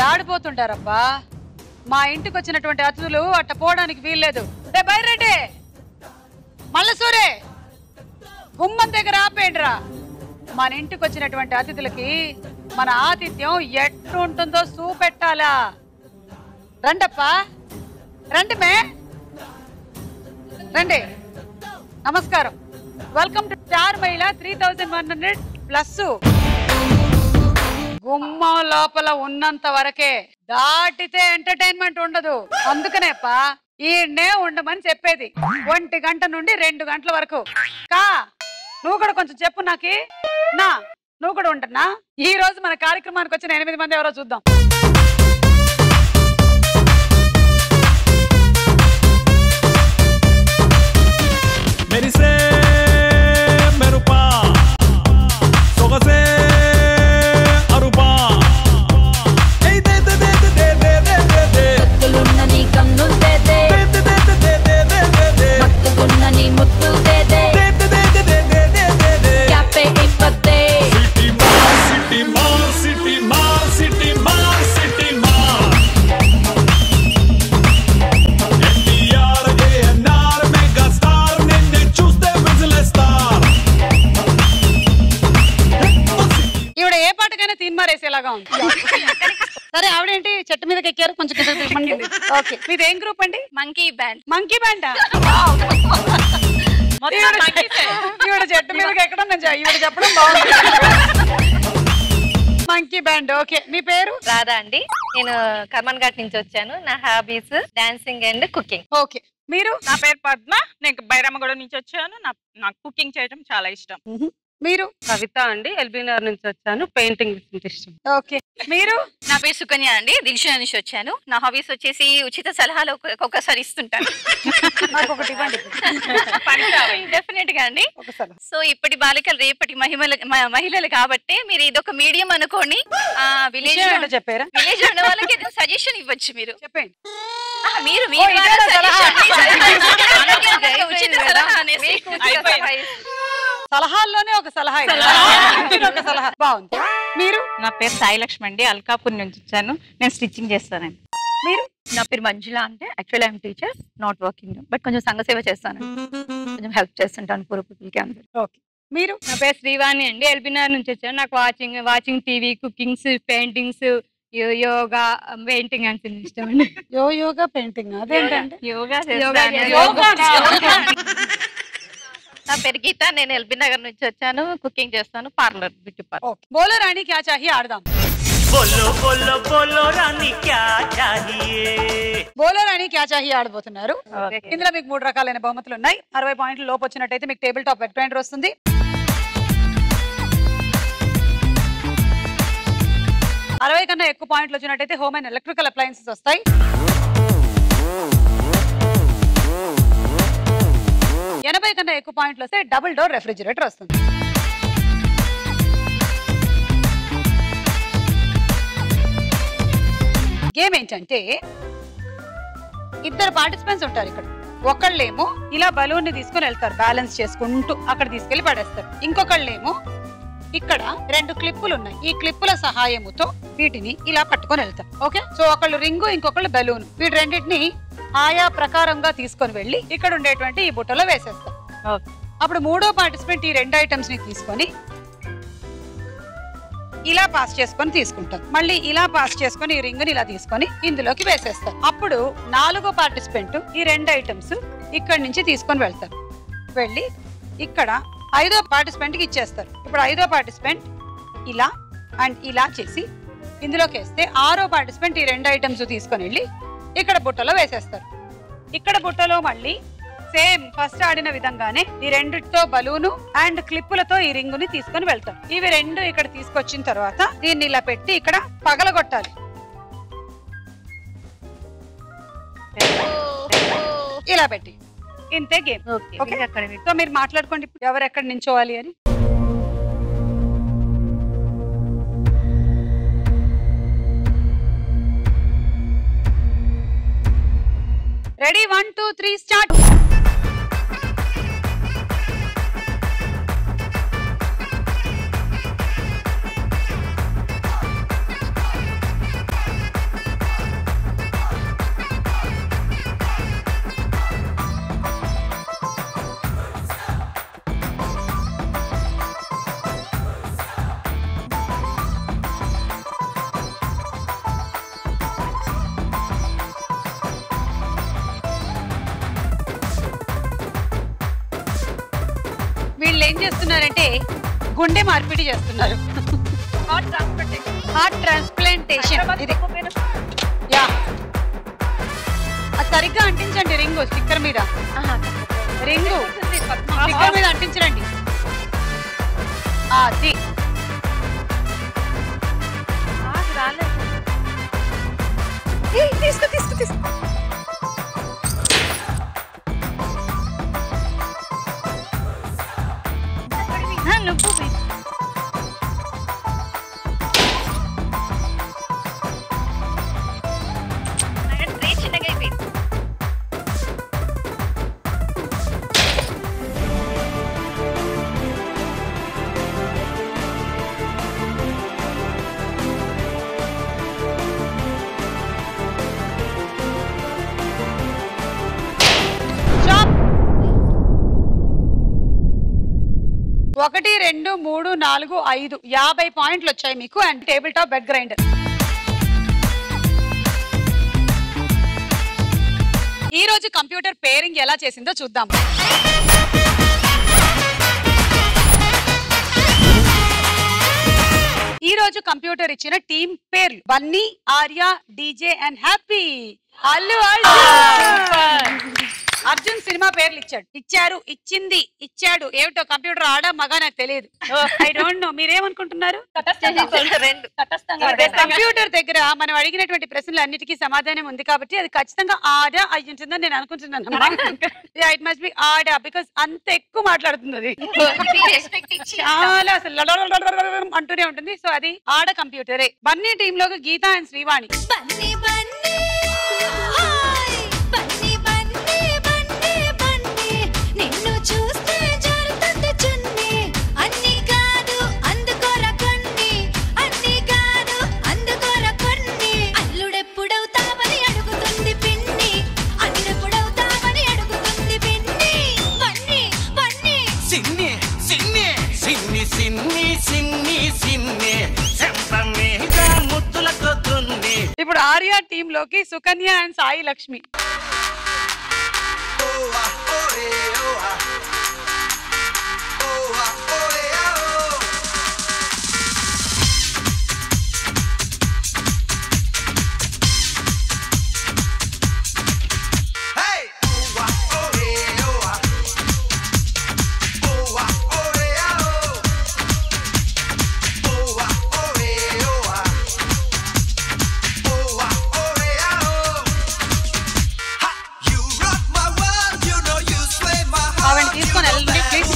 ఆడిపోతుంటారబ్బా మా ఇంటికి వచ్చినటువంటి అతిథులు అట్ట పోవడానికి వీల్లేదు రే బైరెడ్డి మల్లసూరే గుమ్మం దగ్గర ఆపేయండిరా మన ఇంటికి వచ్చినటువంటి అతిథులకి మన ఆతిథ్యం ఎట్లుంటుందో చూపెట్టాలా రండప్పా రండి మే రండి నమస్కారం welcome to star Mahila three thousand one hundred plus గుమ్మం లోపల ఉన్నంత వరకే దాటితే ఎంటర్టైన్మెంట్ ఉండదు అందుకనేపా ఈయన్నే ఉండమని చెప్పేది ఒంటి గంట నుండి రెండు గంటల వరకు కా నువ్వు కూడా కొంచెం చెప్పు నాకి నా నువ్వు కూడా ఉంటున్నా ఈ రోజు మన కార్యక్రమానికి వచ్చిన ఎనిమిది మంది ఎవరో చూద్దాం మెరిసే మెరుపా సొగసే అరుపా ఏయ్ దే దే దే దే దే దే దే దే. ముత్తులున్న నీ కన్నులు తేదే దే దే దే దే దే దే దే దే. మత్తుకున్న నీ ముత్తులు తేదే దే దే దే దే దే దే దే దే దే. క్యాపే ఇప్పతే సిటీ మార్ సిటీ మార్ సిటీ మార్ సిటీ మార్ సిటీ మార్ ఎన్టీఆర్ ఏఎన్ఆర్ మెగా స్టార్ నిన్నే చూస్తే విజిలేస్తార్ ఈవిడ ఏ పాటకైనా తీన్మారేసేలాగా ఉంది సరే ఆవిడేంటి చెట్టు మీదకి ఎక్కారు కొంచెం కిందకి దిగమండి ఓకే మీది ఏం గ్రూప్ అండి మంకీ బ్యాండ్ మంకీ బ్యాండ్ ఈవిడ చెట్టు మీదకి ఎక్కడం నేను చె- ఈవిడ చెప్పడం బాగుంది మంకీ బ్యాండ్ ఓకే మీ పేరు రాదా అండి నేను కర్మన్ ఘాట్ నుంచి వచ్చాను నా hobbies dancing and cooking okay మీరు నా పేరు పద్మ నేను బైరమ్మగూడ నుంచి వచ్చాను నా నాకు కుకింగ్ చేయడం చాలా ఇష్టం మీరు కవిత అండి ఎల్బీనగర్ నుంచి వచ్చాను పెయింటింగ్ ఇష్టం ఓకే మీరు నా పేరు సుకన్య అండి దిల్షున నుంచి వచ్చాను నా హాబీస్ వచ్చేసి ఉచిత సలహాలు ఒక్కొ- ఒక్కొక్కసారి ఇస్తుంటాను నాకు ఒకటి ఇవ్వండి డెఫినెట్ గా అండి ఒకసారి సో ఇప్పటి బాలికలు రేపటి మహిమలు మ- మహిళలు కాబట్టి మీరు ఇదొక మీడియం అనుకోని ఆ విలేజ్ విషయం ఏంటో చెప్పారా విలేజ్ ఉన్న వాళ్ళకి సజెషన్ ఇవ్వచ్చు మీరు చెప్పండి ఆ, మీరు ఓ, మీరు ఇదేనా వాళ్ళ సలహా? suggestion, మీ suggestion. అందరికీ అందరికీ ఉచిత సలహా అనేసి అయిపోయింది. సలహాల్లోనే ఒక సలహా ఇది. ఇది ఒక సలహా బాగుంది మీరు నా పేరు సాయి లక్ష్మి అండి అల్కాపూర్ నుంచి వచ్చాను నేను స్టిచ్చింగ్ చేస్తానండి మీరు నా పేరు మంజుల అంటే actually I'm teacher not working but కొంచెం సంఘ సేవ చేస్తాను కొంచెం హెల్ప్ చేస్తుంటాను పూర్వ పీపుల్కి అందరు ఓకే మీరు నా పేరు శ్రీవాణి అండి ఎల్బీనగర్ నుంచి వచ్చాను నాకు watching watching TV cookings paintings yoga painting అంటే ఇష్టం అండి యో యోగా పెయింటింగ్ అదేంటంటే యోగా యోగా చేస్తాను యోగా నా పేరు గీత నేను ఎల్బీ నగర్ నుంచి వచ్చాను కుకింగ్ చేస్తాను పార్లర్ బ్యూటీ పార్లర్ ఓకే బోలో రాణి క్యా చాహి ఆడదాం बोलो बोलो बोलो रानी क्या चाहिए బోలో రాణి క్యా చాహి ఆడబోతున్నారు ఇందులో మీకు మూడు రకాలైన బహుమతులు ఉన్నాయి అరవై పాయింట్లు లోపు వచ్చినట్టయితే మీకు టేబుల్ టాప్ వెట్ గ్రైండర్ వస్తుంది అరవై కన్నా ఎక్కువ పాయింట్లు వచ్చినట్టయితే హోమ్ అండ్ ఎలక్ట్రికల్ అప్లయన్సెస్ వస్తాయి ఎనభై కన్నా ఎక్కువ పాయింట్లు వస్తే డబుల్ డోర్ రెఫ్రిజిరేటర్ వస్తుంది గేమ్ ఏంటంటే ఇద్దరు పార్టిసిపెంట్స్ ఉంటారు ఇక్కడ ఒకళ్ళేమో ఇలా బలూన్ ని తీసుకొని వెళ్తారు బ్యాలెన్స్ చేసుకుంటూ అక్కడ తీసుకెళ్లి పడేస్తారు ఇంకొకళ్ళేమో ఇక్కడ రెండు క్లిప్పులు ఉన్నాయి ఈ క్లిప్పుల సహాయముతో వీటిని ఇలా పట్టుకొని వెళ్తారు ఓకే సో ఒకళ్ళు రింగు ఇంకొకళ్ళు బలూన్ వీటి రెండింటిని ఆయా ప్రకారంగా తీసుకొని వెళ్ళి ఇక్కడ ఉండేటువంటి ఈ బుట్టలో వేసేస్తారు అప్పుడు మూడో పార్టిసిపెంట్ ఈ రెండు ఐటమ్స్ ని తీసుకొని ఇలా పాస్ చేసుకొని తీసుకుంటారు మళ్ళీ ఇలా పాస్ చేసుకొని ఈ రింగ్ ని ఇలా తీసుకొని ఇందులోకి వేసేస్తారు అప్పుడు నాలుగో పార్టిసిపెంట్ ఈ రెండు ఐటమ్స్ ఇక్కడ నుంచి తీసుకొని వెళ్తారు వెళ్ళి ఇక్కడ ఐదో పార్టిసిపెంట్ కి ఇచ్చేస్తారు ఇప్పుడు ఐదో పార్టిసిపెంట్ ఇలా అండ్ ఇలా చేసి ఇందులోకి వేస్తే ఆరో పార్టిసిపెంట్ ఈ రెండు ఐటమ్స్ తీసుకొని వెళ్ళి ఇక్కడ బుట్టలో వేసేస్తారు ఇక్కడ బుట్టలో మళ్ళీ సేమ్ ఫస్ట్ ఆడిన విధంగానే ఈ రెండిటితో బలూను అండ్ క్లిప్పులతో ఈ రింగుని తీసుకొని వెళ్తారు ఇవి రెండు ఇక్కడ తీసుకొచ్చిన తర్వాత దీన్ని ఇలా పెట్టి ఇక్కడ పగలగొట్టాలి ఇలా పెట్టి ఇంతే గేమ్ ఓకే సో మీరు మాట్లాడుకోండి ఇప్పుడు ఎవరు ఎక్కడ నించోవాలి అని ready one two three start ఏం చేస్తున్నారంటే గుండె మార్పిడి చేస్తున్నారు హార్ట్ ట్రాన్స్ప్లాంటేషన్ ఇది యా అది సరిగ్గా అంటించండి రింగు స్టిక్కర్ మీద రింగు స్టిక్కర్ మీద అంటించండి అది తీసుకో తీసుకో తీసుకో నువ్వు చిన్నగా అయిపోయింది స్టాప్ ఒకటి రెండు మూడు నాలుగు ఐదు యాభై పాయింట్లు వచ్చాయి మీకు and table top wet grinder ఈ రోజు కంప్యూటర్ పేరింగ్ ఎలా చేసిందో చూద్దాం ఈ రోజు కంప్యూటర్ ఇచ్చిన టీం పేర్లు Bunny Arya DJ and Happy Allu Arjun Arjun cinema పేర్లు ఇచ్చాడు ఇచ్చారు ఇచ్చింది ఇచ్చాడు ఏమిటో కంప్యూటర్ ఆడా మగా నాకు తెలియదు ఐ డోంట్ నో మీరేమనుకుంటున్నారు కంప్యూటర్ దగ్గర మనం అడిగినటువంటి ప్రశ్నలు అన్నిటికీ సమాధానం ఉంది కాబట్టి అది ఖచ్చితంగా ఆడా అయి ఉంటుందని నేను అనుకుంటున్నాను ఇట్ మస్ట్ బి ఆడా బికాస్ అంత ఎక్కువ మాట్లాడుతుంది అది చాలా అసలు లడలడలడలడలం అంటూనే ఉంటుంది సో అది ఆడ కంప్యూటరే బన్నీ టీమ్ లో గీత అండ్ శ్రీవాణి బన్నీ బన్నీ హాయ్ బన్నీ బన్నీ బన్నీ బన్నీ నిన్ను చూస్తే జారుతుంది చున్నీ అన్ని కాదు అందుకోర కొన్ని అన్ని కాదు అందుకోర కొన్ని అల్లుడెప్పుడవుతావని అడుగుతుంది పిన్ని అల్లుడెప్పుడవుతావని అడుగుతుంది పిన్ని బన్నీ బన్నీ సిన్ని సిన్ని సిన్ని సిన్ని సిన్ని సిన్ని చెంప మీద ముద్దుల కొద్దుంది ఇప్పుడు ఆర్య టీమ్ లోకి సుకన్య అండ్ సాయి లక్ష్మి ఆవిడ తీసుకొని వెళ్ళండి ప్లీజ్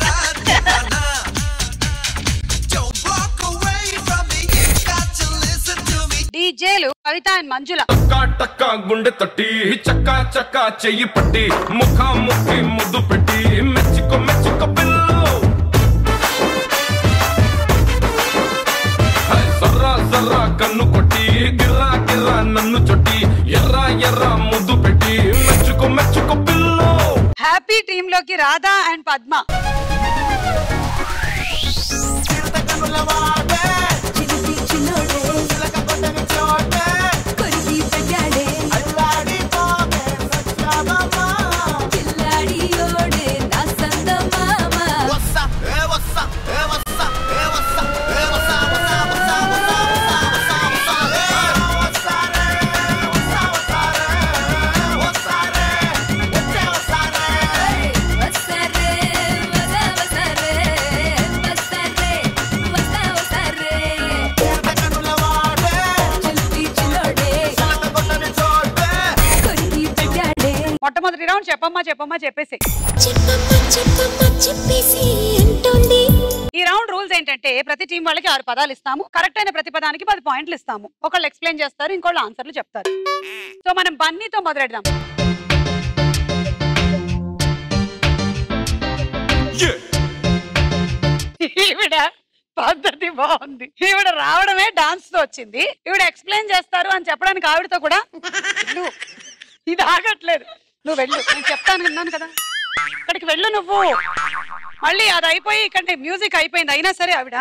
డీజేలు కవిత అండ్ మంజుల టక్కా టక్కా గుండె తట్టి చక్కా చక్కా చెయ్యి పట్టి ముఖా ముఖి ముద్దు పెట్టి మెచ్చుకో మెచ్చుకో పిల్లు హై, సర్రా సర్రా కన్ను కొట్టి గిర్రా గిర్రా నన్ను చొట్టి ఎర్ర ఎర్ర ముద్దు పెట్టి మెచ్చుకో మెచ్చుకో పిల్లు హ్యాపీ టీమ్ లోకి రాధా అండ్ పద్మ కొరిగి పెట్టాడే పిల్లాడి ఓడే నా సంద మామ వస్తారే వసా వసారే వస్తారే వసా వసారే చిల్లి చిల్లోడే కొరిగి పెట్టాడే మొట్టమొదటి రౌండ్ చెప్పమ్మా చెప్పమ్మా చెప్పేసి చెప్పమ్మ చెప్పమ్మ చెప్పేసి అంటుంది ఈ రౌండ్ రూల్స్ ఏంటంటే ప్రతి టీం వాళ్ళకి ఆరు పదాలు ఇస్తాము కరెక్ట్ అయిన ప్రతి పదానికి పది పాయింట్లు ఇస్తాము ఒకళ్ళు ఎక్స్ప్లెయిన్ చేస్తారు ఇంకోళ్ళు ఆన్సర్లు చెప్తారు సో మనం బన్నీతో మొదలెడదాం ఈవిడ పద్ధతి బాగుంది ఈవిడ రావడమే డాన్స్ తో వచ్చింది ఈవిడ ఎక్స్ప్లెయిన్ చేస్తారు అని చెప్పడానికి ఆవిడతో కూడా వెళ్ళు. ఇది ఆగట్లేదు నువ్వు వెళ్ళు నేను చెప్తాను అన్నాను కదా అక్కడికి వెళ్ళు నువ్వు మళ్ళీ అది అయిపోయి ఇక్కడ మ్యూజిక్ అయిపోయింది అయినా సరే ఆవిడ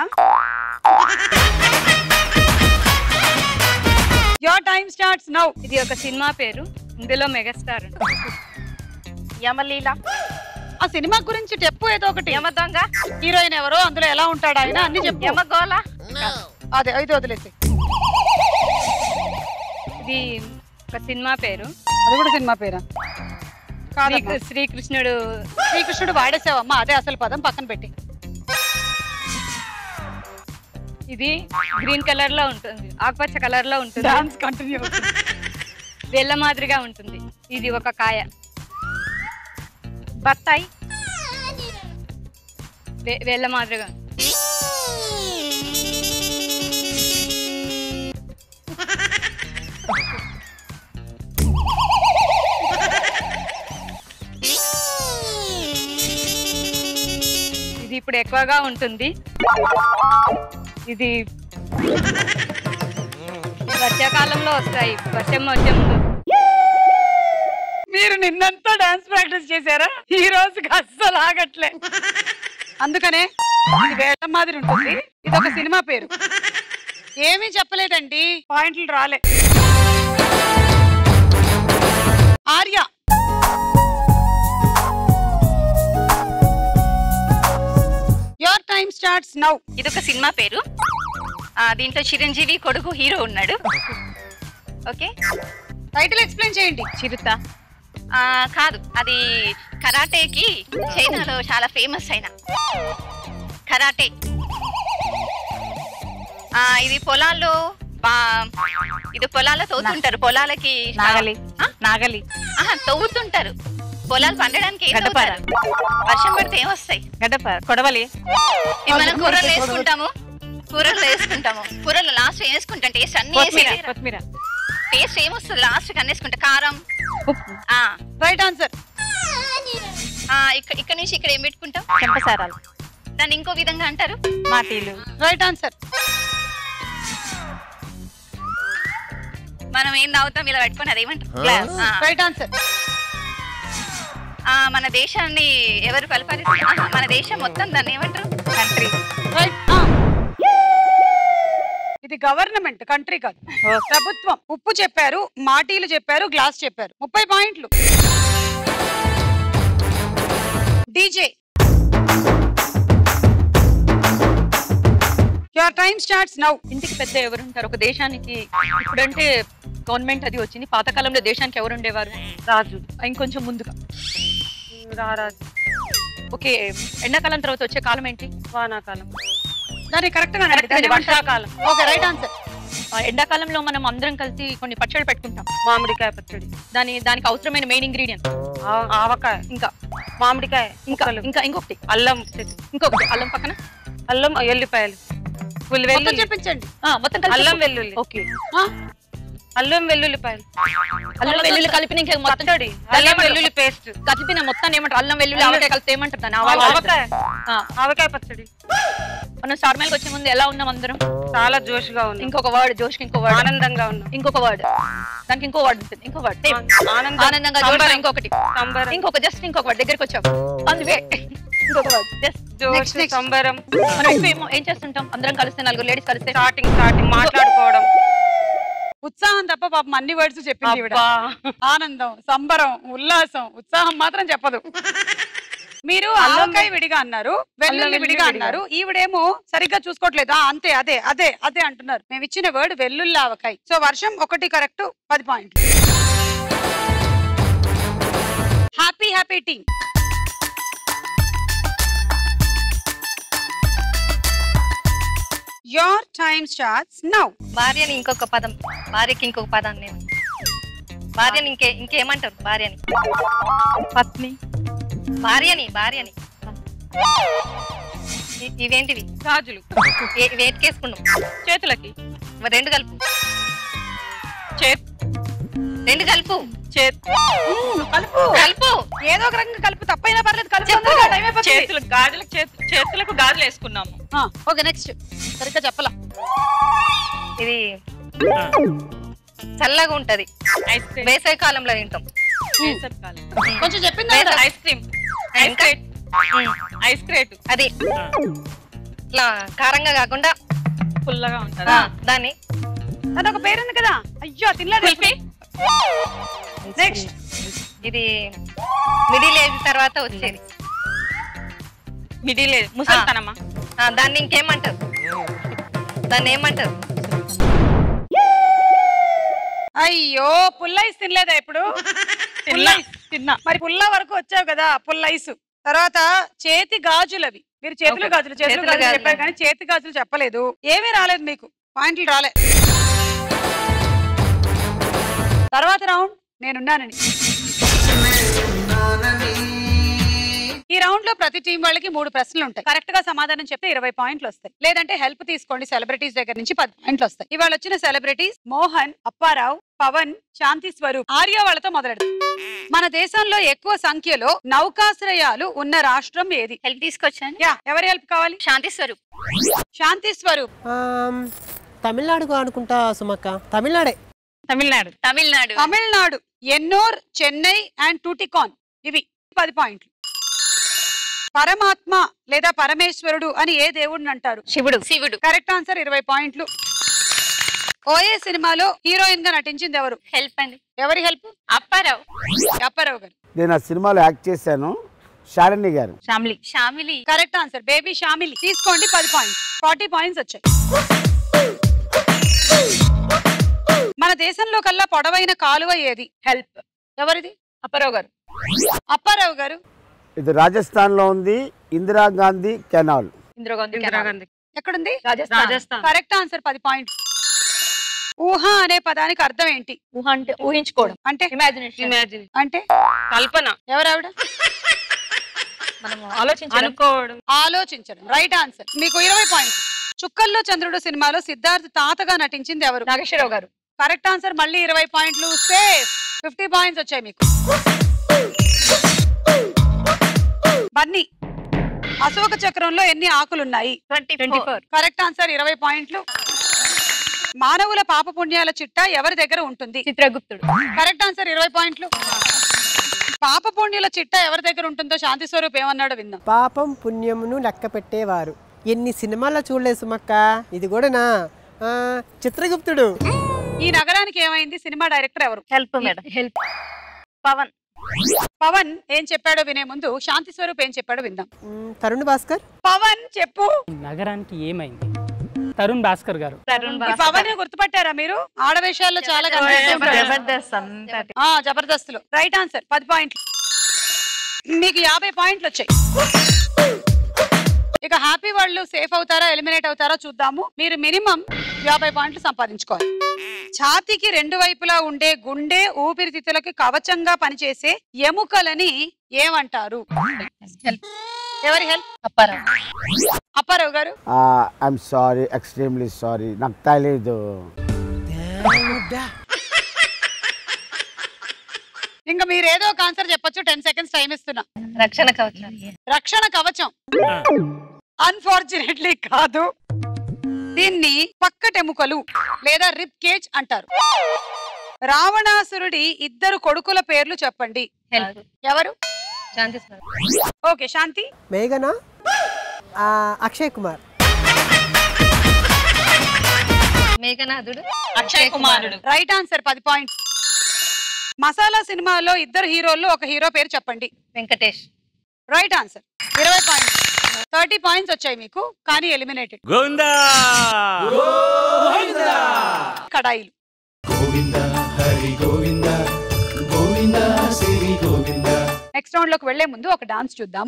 యోర్ టైం స్టార్ట్స్ నౌ ఇది ఒక సినిమా పేరు ఇందులో మెగాస్టార్ యమలీల ఆ సినిమా గురించి చెప్పు ఏదో ఒకటి యమ దొంగ హీరోయిన్ ఎవరో అందులో ఎలా ఉంటాడు ఆయన అన్ని చెప్పు యమ గోల అదే ఇది వదిలేసి ఇది ఒక సినిమా పేరు అది కూడా సినిమా పేరా కాదమ్మా. శ్రీకృ- శ్రీకృష్ణుడు శ్రీకృష్ణుడు వాడేసావమ్మా అదే అసలు పదం పక్కన పెట్టి ఇది గ్రీన్ కలర్ లో ఉంటుంది ఆకుపచ్చ కలర్ లో ఉంటుంది డాన్స్ కంటిన్యూ వేళ్ళ మాదిరిగా ఉంటుంది ఇది ఒక కాయ బత్తాయి వే- వేళ్ళ మాదిరిగా ఇది ఇప్పుడు ఎక్కువగా ఉంటుంది ఇది వర్షాకాలంలో వస్తాయి వర్షం వచ్చే ముందు మీరు నిన్నంతా డాన్స్ ప్రాక్టీస్ చేశారా ఈ రోజుకి అస్సలు ఆగట్లే అందుకనే ఇది వేట మాదిరి ఉంటుంది ఇది ఒక సినిమా పేరు ఏమీ చెప్పలేదండి పాయింట్లు రాలే Arya your time starts now ఇది ఒక సినిమా పేరు ఆ, దీంట్లో చిరంజీవి కొడుకు హీరో ఉన్నాడు ఓకే టైటిల్ ఎక్స్ప్లెయిన్ చేయండి చిరుత ఆ, కాదు అది కరాటేకి చైనాలో చాలా ఫేమస్ అయిన కరాటే ఆ, ఇది పొలాల్లో బా- ఇది పొలాల్లో తవ్వుతుంటారు పొలాలకి నాగలి ఆ? నాగలి ఆహా, తవ్వుతుంటారు పొలాలు పండడానికి ఏం గడ్డపార. తవ్వుతారు? వర్షం పడితే ఏమొస్తాయి గడ్డప కొడవలి ఇవి మనం కూరలు వేసుకుంటాము కూరలు వేసుకుంటాము కూరలు లాస్ట్ వేసుకుంటాం టేస్ట్ అన్ని కొత్తిమీర వేసి కొత్తిమీర టేస్ట్ ఏమొస్తుంది లాస్ట్ కి అన్నేసుకుంటా కారం ఆ రైట్ ఆన్సర్ ఆ, ఇక్కడ ఇక్కడ నుంచి ఇక్కడ ఏం పెట్టుకుంటాం చెంపసారాలు దాన్ని ఇంకో విధంగా అంటారు మాటీలు రైట్ ఆన్సర్ మనం ఏం తాగుతాం ఇలా పెట్టుకొని అదేమంటారు Glass. ఆ, రైట్ ఆన్సర్ ఆ, మన దేశాన్ని ఎవరు పరిపాలిస్తారు ఆహా, మన దేశం మొత్తం దాన్ని ఏమంటారు కంట్రీ రైట్ ఇది గవర్నమెంట్ కంట్రీ కాదు ప్రభుత్వం ఉప్పు చెప్పారు మాటీలు చెప్పారు గ్లాస్ చెప్పారు ముప్పై పాయింట్లు DJ your time starts now ఇంటికి పెద్ద ఎవరుంటారు ఒక దేశానికి ఇప్పుడంటే గవర్నమెంట్ అది వచ్చింది పాతకాలంలో దేశానికి ఎవరు ఉండేవారు రాజు ఇంకొంచెం ముందుగా రారాజు ఓకే ఎండాకాలం తర్వాత వచ్చే కాలం ఏంటి వానాకాలం దాని కరెక్ట్ గా Correct గా వర్షాకాలం ఓకే రైట్ ఆన్సర్ ఆ, ఎండాకాలంలో మనం అందరం కలిసి కొన్ని పచ్చడి పెట్టుకుంటాం మామిడికాయ పచ్చడి దాని దానికి అవసరమైన మెయిన్ ఇంగ్రీడియంట్ ఆ- ఆవకాయ ఇంకా మామిడికాయ ఇంకా ముక్కలు. ఇంకా ఇంకొకటి అల్లం ఇంకొకటి అల్లం పక్కన అల్లం ఎల్లిపాయలు ఉల్లి మొత్తం వెల్లుల్లి చెప్పించండి ఆ, మొత్తం కలిపి అల్లం చెప్పు. వెల్లుల్లి ఓకే ఆ? అల్లం వెల్లుల్లిపాయలు అల్లం వెల్లుల్లి కలిపిన ఇంకా మొత్తం పచ్చడి దాన్ని అల్లం ఏమంటారు? వెల్లుల్లి పేస్ట్ కలిపిన మొత్తాన్ని ఏమంటారు అల్లం వెల్లుల్లి ఆవకాయ కలిపితే ఏమంటారు దాన్ని ఆవాలు ఆవకాయ ఆ, ఆవకాయ పచ్చడి మనం స్టార్మేల్కి వచ్చే ముందు ఎలా ఉన్నాం అందరం చాలా జోష్గా ఉంది ఇంకొక వర్డ్ జోష్కి ఇంకో వర్డ్ ఆనందంగా ఉన్నాం ఇంకొక వర్డ్ దానికి ఇంకో వర్డ్ ఉంటుంది ఇంకో వర్డ్ ఆనందం ఆనందంగా జోష్ సంబరం. ఇంకొకటి సంబరం ఇంకొక జస్ట్ ఇంకొక వర్డ్ దగ్గరికి వచ్చాం అందుకే ఇంకొక word just Josh Next, next. సంబరం మనం ఎక్కువ ఏమో- ఏం చేస్తుంటాం అందరం కలిస్తే నలుగురు లేడీస్ కలిస్తే స్టార్టింగ్ స్టార్టింగ్ మాట్లాడుకోవడం ఉత్సాహం తప్ప పాపం అన్ని వర్డ్స్ చెప్పింది ఈవిడ. అబ్బా ఆనందం సంబరం ఉల్లాసం ఉత్సాహం మాత్రం చెప్పదు మీరు ఆవకాయ విడిగా అన్నారు వెల్లుల్లి వెల్లుల్లి విడిగా విడిగా. అన్నారు ఈవిడేమో సరిగ్గా చూసుకోవట్లేదు ఆ, అంతే అదే అదే అదే అంటున్నారు మేము ఇచ్చిన వర్డ్ వెల్లుల్లి ఆవకాయ సో వర్షం ఒకటి కరెక్ట్ పది పాయింట్లు Happy Happy team your time starts now భార్యని ఇంకొక పదం భార్యకి ఇంకొక పదాన్ని ఏమంటారు? భార్యని ఇంకే ఇంకేమంటారు భార్యని పత్ని భార్యని భార్యని ఇ- ఇవేంటివి గాజులు ఏ- వేటికేసుకున్నాం చేతులకి మరి రెండు కలుపు చేత్ రెండు కలుపు చేత్ కలుపు కలుపు ఏదో ఒక రకంగా కలుపు తప్పైనా పర్లేదు కలుపు చెప్పు. తొందరగా టైం అయిపోతుంది. చేతులు గాజులకు చేతు- చేతులకు గాజులు వేసుకున్నాము ఆ, ఓకే నెక్స్ట్ సరిగ్గా చెప్పలా ఇది చల్లగా ఉంటది ఐస్ క్రీమ్ వేసవి కాలంలో తింటాం వేసవికాలం. కొంచెం చెప్పింది వేసవి- ఐస్ క్రీమ్ ఐస్ ఇంకా? క్రేట్ ఐస్ క్రేట్ అది ఇట్లా కారంగా కాకుండా ఫుల్లగా ఉంటది ఆ, దాన్ని అది ఒక పేరు ఉంది కదా అయ్యో తినలేదు కుల్ఫీ నెక్స్ట్ ఇది మిడిల్ ఏజ్ తర్వాత వచ్చేది మిడి లేదు ముసల్తనమ్మా ఆ, దాన్ని ఇంకేమంటారు దాన్ని ఏమంటారు అయ్యో పుల్లైస్ తినలేదా ఇప్పుడు పుల్లైస్ తిన్నా మరి పుల్ల వరకు వచ్చావు కదా పుల్లైస్ తర్వాత చేతి గాజులవి మీరు చేతులు Okay. గాజులు చేతులు చేతుల గాజులు గాజులు. చెప్పారు కానీ చేతి గాజులు చెప్పలేదు ఏమీ రాలేదు మీకు పాయింట్లు రాలే తర్వాత రౌండ్ నేనున్నానని ఈ రౌండ్ లో ప్రతి టీం వాళ్ళకి మూడు ప్రశ్నలు ఉంటాయి కరెక్ట్ గా సమాధానం చెప్తే ఇరవై పాయింట్లు వస్తాయి లేదంటే హెల్ప్ తీసుకోండి సెలబ్రిటీస్ దగ్గర నుంచి పది పాయింట్లు వస్తాయి ఇవాళ వచ్చిన సెలబ్రిటీస్ మోహన్ అప్పారావు పవన్ శాంతి స్వరూప్ ఆర్య వాళ్ళతో మొదలెడతాం మన దేశంలో ఎక్కువ సంఖ్యలో నౌకాశ్రయాలు ఉన్న రాష్ట్రం ఏది హెల్ప్ తీసుకొచ్చాను యా ఎవరి హెల్ప్ కావాలి శాంతి స్వరూప్ శాంతి స్వరూప్ ఆమ్, తమిళనాడుగా అనుకుంటా సుమక్క తమిళనాడే తమిళనాడు తమిళనాడు తమిళనాడు ఎన్నోర్ చెన్నై అండ్ టూటికాన్ ఇవి పది పాయింట్లు పరమాత్మ లేదా పరమేశ్వరుడు అని ఏ దేవుడిని అంటారు శివుడు శివుడు కరెక్ట్ ఆన్సర్ ఇరవై పాయింట్లు ఓఏ సినిమాలో హీరోయిన్ గా నటించింది ఎవరు హెల్ప్ అండి ఎవరి హెల్ప్ అప్పారావు అప్పారావు గారు నేను ఆ సినిమాలో యాక్ట్ చేశాను Shalini garu family Shamili correct answer baby Shamili తీసుకోండి పది పాయింట్లు ఫార్టీ పాయింట్స్ వచ్చాయి మన దేశంలో కల్లా పొడవైన కాలువ ఏది హెల్ప్ ఎవరిది అప్పారావు గారు అప్పారావు గారు ఇది రాజస్థాన్లో ఉంది ఇందిరాగాంధీ కెనాల్ ఇందిరాగాంధీ ఇందిరాగాంధీ ఎక్కడుంది రాజస్థాన్ రాజస్థాన్ కరెక్ట్ ఆన్సర్ పది పాయింట్ ఊహ అనే పదానికి అర్థం ఏంటి ఊహ అంటే ఊహించుకోవడం అంటే ఇమాజినేషన్ ఇమాజిన్ అంటే కల్పన ఎవరావిడ మనము ఆలోచించడం అనుకోవడం ఆలోచించడం రైట్ ఆన్సర్ మీకు ఇరవై పాయింట్ చుక్కల్లో చంద్రుడు సినిమాలో సిద్ధార్థ్ తాతగా నటించింది ఎవరు నాగేశ్వరరావు గారు కరెక్ట్ ఆన్సర్ మళ్ళీ ఇరవై పాయింట్లు సేఫ్ ఫిఫ్టీ పాయింట్స్ వచ్చాయి మీకు బన్నీ అశోక చక్రంలో ఎన్ని ఆకులున్నాయి twenty twenty four four correct answer ఇరవై పాయింట్లు మానవుల పాప పుణ్యాల చిట్టా ఎవరి దగ్గర ఉంటుంది చిత్రగుప్తుడు కరెక్ట్ ఆన్సర్ ఇరవై పాయింట్లు పాప పుణ్యుల చిట్టా ఎవరి దగ్గర ఉంటుందో శాంతి స్వరూప్ ఏమన్నాడో విందాం పాపం పుణ్యమును లెక్క పెట్టేవారు ఎన్ని సినిమాల్లో చూడలేదు సుమక్క ఇది కూడానా ఆ, చిత్రగుప్తుడు ఈ నగరానికి ఏమైంది సినిమా డైరెక్టర్ ఎవరు help madam help Pavan Pavan ఏం చెప్పాడో వినే ముందు శాంతి స్వరూప్ ఏం చెప్పాడో విందాం మ్, తరుణ్ భాస్కర్ పవన్ చెప్పు నగరానికి ఏమైంది తరుణ్ భాస్కర్ గారు తరుణ్ ఈ పవన్ గుర్తుపట్టారా మీరు ఆడవేషాల్లో చాలా కనిపిస్తుంటాడు. జబర్దస్త్ అంతటి ఆ జబర్దస్తులు రైట్ ఆన్సర్ పది పాయింట్లు మీకు యాభై పాయింట్లు వచ్చాయి ఇక హ్యాపీ వాళ్ళు సేఫ్ అవుతారా ఎలిమినేట్ అవుతారా చూద్దాము మీరు మినిమం యాభై పాయింట్లు సంపాదించుకోవాలి ఛాతీకి రెండు వైపులా ఉండే గుండె ఊపిరితిత్తులకి కవచంగా పనిచేసే ఎముకలని ఏమంటారు ఎవరి హెల్ప్ అప్పారావు అప్పారావు గారు ఐఎమ్ సారీ ఎక్స్ట్రీమ్లీ సారీ నాకు తెలీదు ఇంకా మీరు ఏదో ఒక ఆన్సర్ చెప్పొచ్చు టెన్ సెకండ్స్ టైం ఇస్తున్నా రక్షణ కవచం రక్షణ కవచం అన్ఫార్చునేట్లీ కాదు దీన్ని పక్కటెముకలు లేదా రిప్ కేజ్ అంటారు రావణాసురుడి ఇద్దరు కొడుకుల పేర్లు చెప్పండి హెల్ప్ ఎవరు శాంతి స్వరూప్. ఓకే శాంతి మేఘనా ఆ, అక్షయ్ కుమార్ మేఘనాథుడు అక్షయ్ కుమారుడు రైట్ ఆన్సర్ పది పాయింట్ మసాలా సినిమాలో ఇద్దరు హీరోల్లో ఒక హీరో పేరు చెప్పండి వెంకటేష్ రైట్ ఆన్సర్ ఇరవై పాయింట్స్ థర్టీ పాయింట్స్ వచ్చాయి మీకు కానీ ఎలిమినేటెడ్ గోవిందా కడాయిలు నెక్స్ట్ రౌండ్ లోకి వెళ్లే ముందు ఒక డాన్స్ చూద్దాము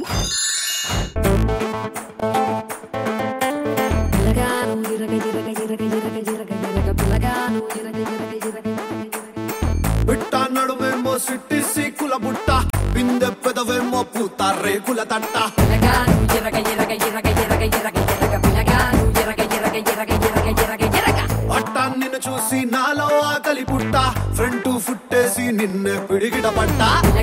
బిట్ట నడువేమో సిట్టి సీకుల బుట్ట బిందె పెదవేమో పూత రేకుల తట్ట అట్ట నిన్ను చూసి నాలో ఆకలి పుట్ట ఫ్రంట్ ఫుట్టేసి నిన్నే పిడిగిట పట్ట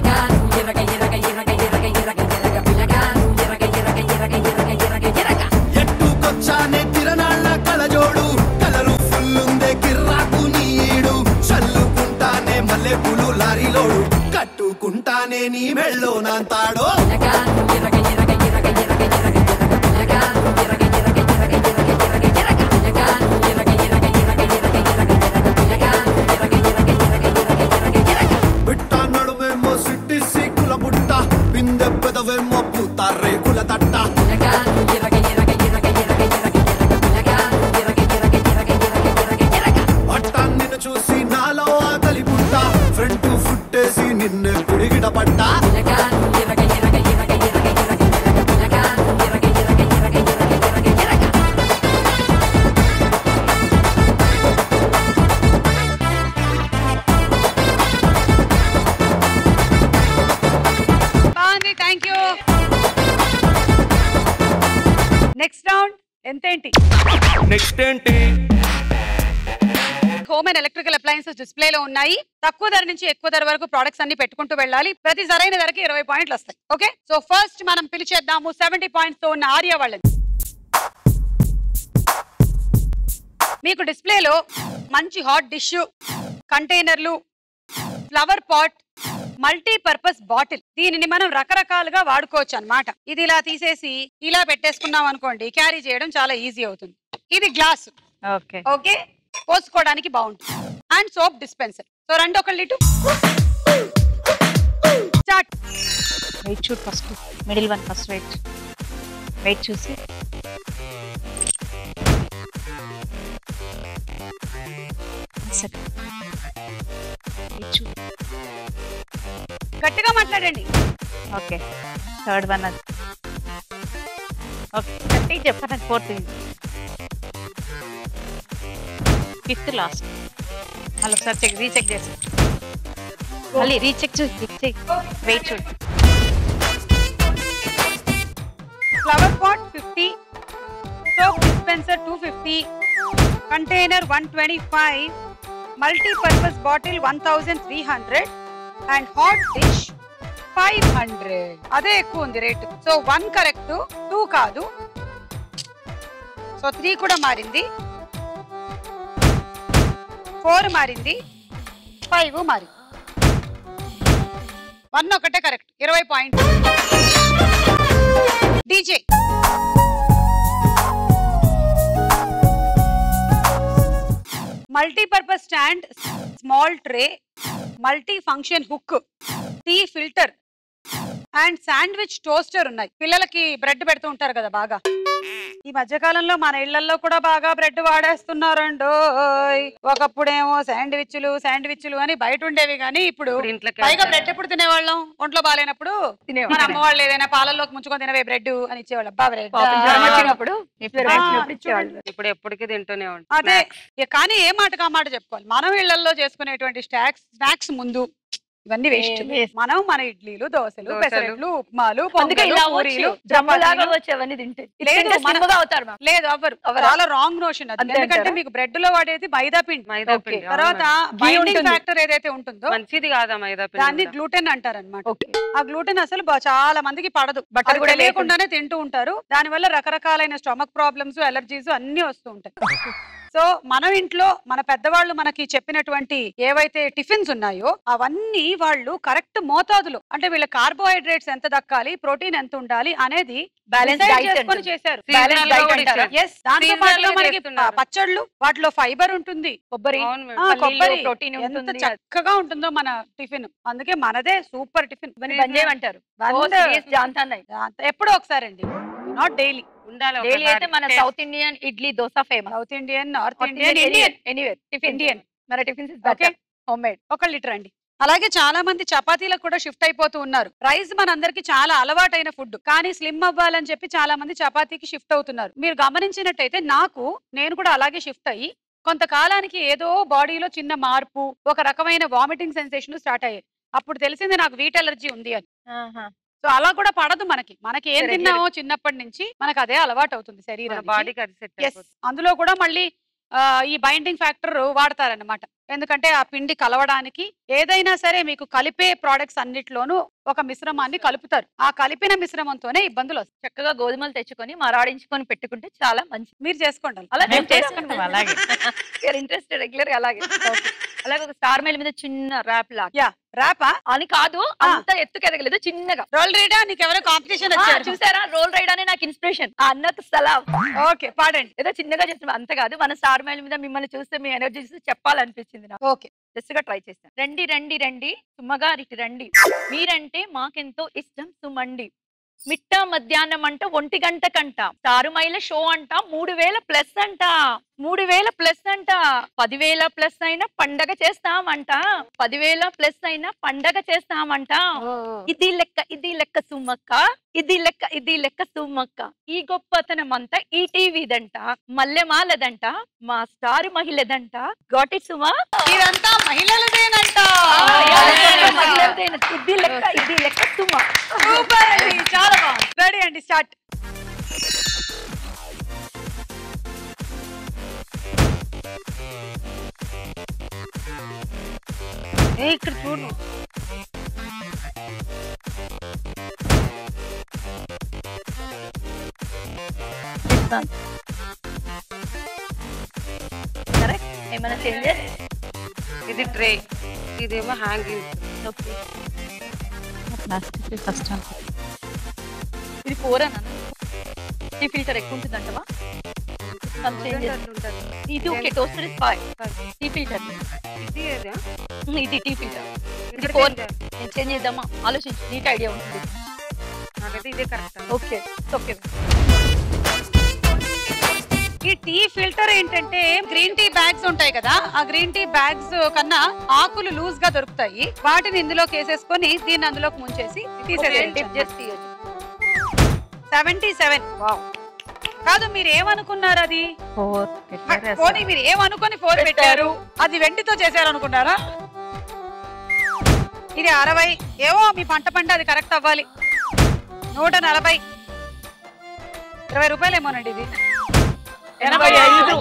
ఎట్టుకొచ్చానే తిరనాళ్ళ కలజోడు కలరు ఫుల్లుందే కిర్రాకు నీడు చల్లుకుంటానే మల్లె పులు లారీలోడు కట్టుకుంటానే నీ మెళ్ళో నాంతాడో బిట్ట నడువేమో సిట్టి సీకుల బుట్ట బిందె పెదవేమో పూత రేకుల తట్ట నెక్స్ట్ రౌండ్ ఎంతేంటి నెక్స్ట్ ఏంటి హోమ్ అండ్ ఎలక్ట్రికల్ అప్లయన్సెస్ డిస్ప్లేలో ఉన్నాయి తక్కువ ధర నుంచి ఎక్కువ ధర వరకు ప్రొడక్ట్స్ అన్ని పెట్టుకుంటూ వెళ్ళాలి ప్రతి సరైన ధరకి ఇరవై పాయింట్లు వస్తాయి ఓకే సో ఫస్ట్ మనం పిలిచేద్దాము సెవెంటీ పాయింట్స్ తో ఉన్న ఆర్య వాళ్ళని మీకు డిస్ప్లేలో మంచి హాట్ డిష్ కంటైనర్లు ఫ్లవర్ పాట్ మల్టీపర్పస్ బాటిల్ దీనిని మనం రకరకాలుగా వాడుకోవచ్చు అన్నమాట ఇది ఇలా తీసేసి ఇలా పెట్టేసుకున్నాం అనుకోండి క్యారీ చేయడం చాలా ఈజీ అవుతుంది ఇది గ్లాస్ ఓకే ఓకే పోసుకోవడానికి బాగుంటుంది అండ్ సోప్ డిస్పెన్సర్ సో రెండు ఒకళ్ళు ఇటు స్టార్ట్ వెయిట్ చూడు first middle one first wait wait చూసి గట్టిగా మాట్లాడండి ఓకే థర్డ్ వన్ అది ఓకే గట్టి చెప్పండి ఫోర్త్ ఫిఫ్త్ లాస్ట్ మళ్ళీ ఒకసారి చెక్ రీచెక్ చేసి మళ్ళీ రీచెక్ చూసి రీచెక్ వెయిట్ చూడు flower pot fifty soap dispenser two fifty container one twenty five multipurpose bottle one thousand three hundred and hot dish five hundred అదే ఎక్కువ ఉంది rate so one correct two కాదు so three కూడా మారింది four మారింది five మారింది one ఒకటే correct ఇరవై point DJ multipurpose stand small tray multi function hook tea filter and sandwich toaster ఉన్నాయి పిల్లలకి బ్రెడ్ పెడుతూ ఉంటారు కదా బాగా ఈ మధ్య కాలంలో మన ఇళ్లలో కూడా బాగా బ్రెడ్ వాడేస్తున్నారండో ఒకప్పుడేమో శాండ్విచ్లు శాండ్విచ్లు అని బయట ఉండేవి కానీ ఇప్పుడు పైగా బ్రెడ్ ఎప్పుడు తినేవాళ్ళం ఒంట్లో బాగాలేనప్పుడు మన అమ్మ వాళ్ళు ఏదైనా పాలల్లోకి ముంచుకొని తినవే బ్రెడ్ అని ఇచ్చేవాళ్ళు అబ్బా బ్రెడ్ పాపం జ్వరం వచ్చినప్పుడు ఇప్పుడు జ్వరం వచ్చినప్పుడు ఇచ్చేవాళ్ళు. ఇప్పుడు ఎప్పటికీ తింటూనే ఉంటాం అదే ఇక కానీ ఏ మాటకు ఆ మాట చెప్పుకోవాలి మనం ఇళ్లలో చేసుకునేటువంటి స్నాక్స్ స్నాక్స్ ముందు ఇవన్నీ వేస్ట్ మనం మన ఇడ్లీలు దోశలు దోశలు. పెసరట్లు ఉప్మాలు అందుకే పొంగలు ఇలా పూరీలు వచ్చు. డ్రమ్ములాగా చపాతీలు. వచ్చేవన్నీ తింటే ఇది లేదు తింటే మన- slim గా అవుతారు మ్యామ్. లేదు అవ్వరు అవ్వరా? చాలా రాంగ్ నోషన్ అది అంతే ఎందుకంటే అంటారా? మీకు బ్రెడ్ లో వాడేది మైదా పిండి మైదా Okay. పిండి, తర్వాత అవును. ఘీ బైండింగ్ ఉంటుంది. ఫ్యాక్టర్ ఏదైతే ఉంటుందో మంచిది కాదా మైదా పిండి దాన్ని కూడా. గ్లూటెన్ అంటారు అనమాట ఆ గ్లూటెన్ అసలు బా- చాలా మందికి పడదు బట్ అది కూడా తెలియకుండానే తింటూ ఉంటారు దాని వల్ల రకరకాలైన స్టమక్ ప్రాబ్లమ్స్ అలర్జీస్ అన్ని వస్తూ ఉంటాయి సో మన ఇంట్లో మన పెద్దవాళ్ళు మనకి చెప్పినటువంటి ఏవైతే టిఫిన్స్ ఉన్నాయో అవన్నీ వాళ్ళు కరెక్ట్ మోతాదులో అంటే వీళ్ళ కార్బోహైడ్రేట్స్ ఎంత దక్కాలి ప్రోటీన్ ఎంత ఉండాలి అనేది Balanced decide diet చేసుకొని అంటుంది. చేశారు Balanced diet అంటారా? Yes, దాంతో Seasonal పాటుగా గా మనకి చేస్తున్నారు. పచ్చళ్ళు వాటిలో ఫైబర్ ఉంటుంది కొబ్బరి ఆ, పల్లీలు, కొబ్బరి ప్రోటీన్ ఎంత ఉంటుంది చక్కగా ఉంటుందో మన టిఫిన్ అందుకే మనదే సూపర్ టిఫిన్ ఇవన్నీ బంద్ చేయమంటారు. ఓ, serious జాంతాన్నాయి. ఎప్పుడో ఒకసారి అండి నాట్ డైలీ ఉండాలి డైలీ అయితే మన south Indian idli dosa famous south Indian north North Indian Indian, Indian anywhere, tiffin Indian మన టిఫిన్స్ ఓకే హోమ్ మేడ్ ఒక లీటర్ అండి అలాగే చాలా మంది చపాతీలకు కూడా షిఫ్ట్ అయిపోతూ ఉన్నారు రైస్ మనందరికి చాలా అలవాటైన ఫుడ్ కానీ స్లిమ్ అవ్వాలని చెప్పి చాలా మంది చపాతీకి షిఫ్ట్ అవుతున్నారు మీరు గమనించినట్టయితే నాకు నేను కూడా అలాగే షిఫ్ట్ అయ్యి కొంతకాలానికి ఏదో బాడీలో చిన్న మార్పు ఒక రకమైన వామిటింగ్ సెన్సేషన్ స్టార్ట్ అయ్యాయి అప్పుడు తెలిసింది నాకు వీట్ ఎలర్జీ ఉంది అని సో అలా కూడా పడదు మనకి మనకి ఏం Regular. తిన్నామో చిన్నప్పటి నుంచి మనకు అదే అలవాటు అవుతుంది శరీరం బాడీకి అది సెట్ Yes. అందులో కూడా మళ్ళీ ఆ, ఈ బైండింగ్ ఫ్యాక్టర్ వాడతారన్నమాట ఎందుకంటే ఆ పిండి కలవడానికి ఏదైనా సరే మీకు కలిపే ప్రోడక్ట్స్ అన్నిట్లోనూ ఒక మిశ్రమాన్ని కలుపుతారు ఆ కలిపిన మిశ్రమంతోనే ఇబ్బందులు వస్తాయి చక్కగా గోధుమలు తెచ్చుకొని మరాడించుకొని పెట్టుకుంటే చాలా మంచిది మీరు చేసుకోండి అలా మేము చేసుకుంటాం అలాగే. ఇంట్రెస్ట్ రెగ్యులర్ గా అలాగే అలాగే ఒక స్టార్ మైల్ మీద చిన్న ర్యాప్ లాగా యా ర్యాపా అని కాదు అంత ఎత్తుకు ఎదగలేదు చిన్నగా రోల్ రీడా నీకు ఎవరో కాంపిటీషన్ ఆ, వచ్చారు చూసారా రోల్ రైడ్ అనే నాకు ఇన్స్పిరేషన్ అన్నకు సలాం ఓకే పాడండి ఏదో చిన్నగా చేసిన అంత కాదు మన స్టార్ మైల్ మీద మిమ్మల్ని చూస్తే మీ ఎనర్జీ చూస్తే చెప్పాలనిపించింది నాకు ఓకే జస్ట్ గా ట్రై చేస్తాను రండి రండి రండి సుమ్మగారికి రండి మీరంటే మాకెంతో ఇష్టం సుమండి మిట్ట మధ్యాహ్నం అంట ఒంటి గంట కంట ఆరు మైల షో అంట మూడు వేల ప్లస్ అంట మూడు వేల ప్లస్ అంట పదివేల ప్లస్ అయినా పండగ చేస్తామంట పదివేల ప్లస్ అయినా పండగ చేస్తామంట ఇది లెక్క ఇది లెక్క సుమ్మక్క ఇది లెక్క ఇది లెక్క సుమ్మక్క ఈ గొప్పతనం అంతా ఈ టీవీదంట మల్లెమాలదంట మా స్టార్ మహిళదంట గాట్ ఇట్ సుమా ఇదంతా మహిళలదేనంట మహిళలదేన. ఇది లెక్క ఇది లెక్క సుమా సూపర్ అండి చాలా బాగుంది రెడీ అండి స్టార్ట్ ఏ ఇక్కడ చూడు కరెక్ట్ ఏమైనా చేంజెస్ ఇది ట్రే ఇదేమో హ్యాంగింగ్ ఓకే ప్లాస్టిక్ కష్టం ఇది ఫోర్ అన్న ఈ ఫిల్టర్ ఎక్కువ ఉంటుందంటవా Some changes. ఇది okay toaster is five tea filter ఇది ఏదా? ఇది టీ ఫిల్టర్ ఇది ఫోర్ నేను చేంజ్ చేద్దామా ఆలోచించు నీకు ఐడియా ఉంటుంది నాకైతే ఇదే కరెక్ట్ ఓకే ఓకే ఈ టీ ఫిల్టర్ ఏంటంటే గ్రీన్ టీ బ్యాగ్స్ ఉంటాయి కదా ఆ గ్రీన్ టీ బ్యాగ్స్ కన్నా ఆకులు లూజ్ గా దొరుకుతాయి వాటిని ఇందులోకి వేసేసుకొని దీన్ని అందులోకి ముంచేసి డిప్ చేసి తీయొచ్చు సెవెంటీ సెవెన్ కాదు మీరు ఏమనుకున్నారు అది ఫోర్ పోనీ మీరు ఏమనుకొని ఫోర్ పెట్టారు అది వెండితో చేశారు అనుకున్నారా ఇది అరవై ఏవో మీ పంట పంట అది కరెక్ట్ అవ్వాలి నూట నలభై ఇరవై రూపాయలు ఏమోనండి ఇది ఎనభై ఐదు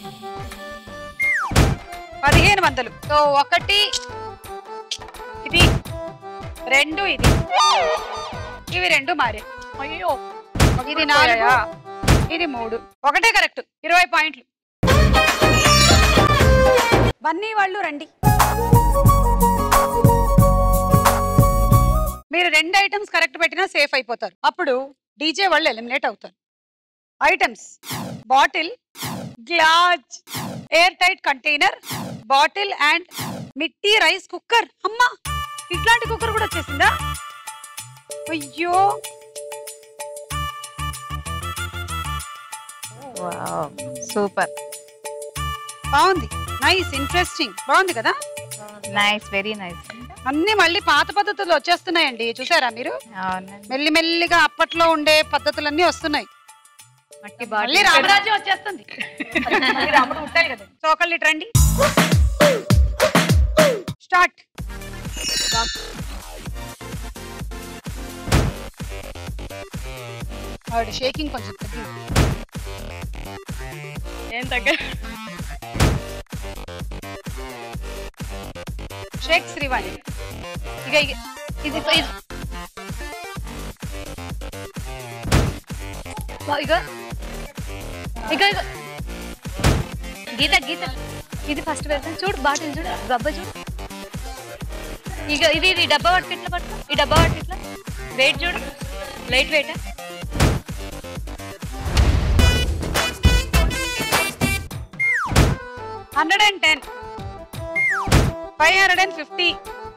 పదిహేను వందలు సో ఒకటి ఇది రెండు ఇది ఇవి రెండు మారే అయ్యో ఇది నాలుగు ఇది మూడు ఒకటే కరెక్ట్ ఇరవై పాయింట్లు బన్నీ వాళ్ళు రండి మీరు రెండు ఐటమ్స్ కరెక్ట్ పెట్టినా సేఫ్ అయిపోతారు అప్పుడు డీజే వాళ్ళు ఎలిమినేట్ అవుతారు items bottle glass air tight container bottle and మిట్టి రైస్ కుక్కర్ అమ్మా ఇట్లాంటి కుక్కర్ కూడా వచ్చేసిందా అయ్యో సూపర్ బాగుంది నైస్ ఇంట్రెస్టింగ్ బాగుంది కదా నైస్ వెరీ నైస్ అన్ని మళ్ళీ పాత పద్ధతులు వచ్చేస్తున్నాయండి చూసారా మీరు అవునండి మెల్లి మెల్లిగా అప్పట్లో ఉండే పద్ధతులన్నీ వస్తున్నాయి మట్టి మళ్ళీ రామరాజ్యం వచ్చేస్తుంది మళ్ళీ రాముడు ఉంటాడు కదా సో ఒకళ్ళు ఇటు రండి స్టార్ట్ ఆవిడ షేకింగ్ కొంచెం తగ్గింది ఏం దగ్గర షేక్ శ్రీవాణి ఇక ఇక ఇది ఇది ఇక ఇక ఇక గీత గీత ఇది ఫస్ట్ వెళ్తాను చూడు బాటిల్ చూడు డబ్బా చూడు ఇక ఇది ఇది డబ్బా పట్టుకు ఇట్లా పట్టుకో ఈ డబ్బా పట్టుకు ఇట్లా వెయిట్ చూడు light weight hundred and ten five hundred and fifty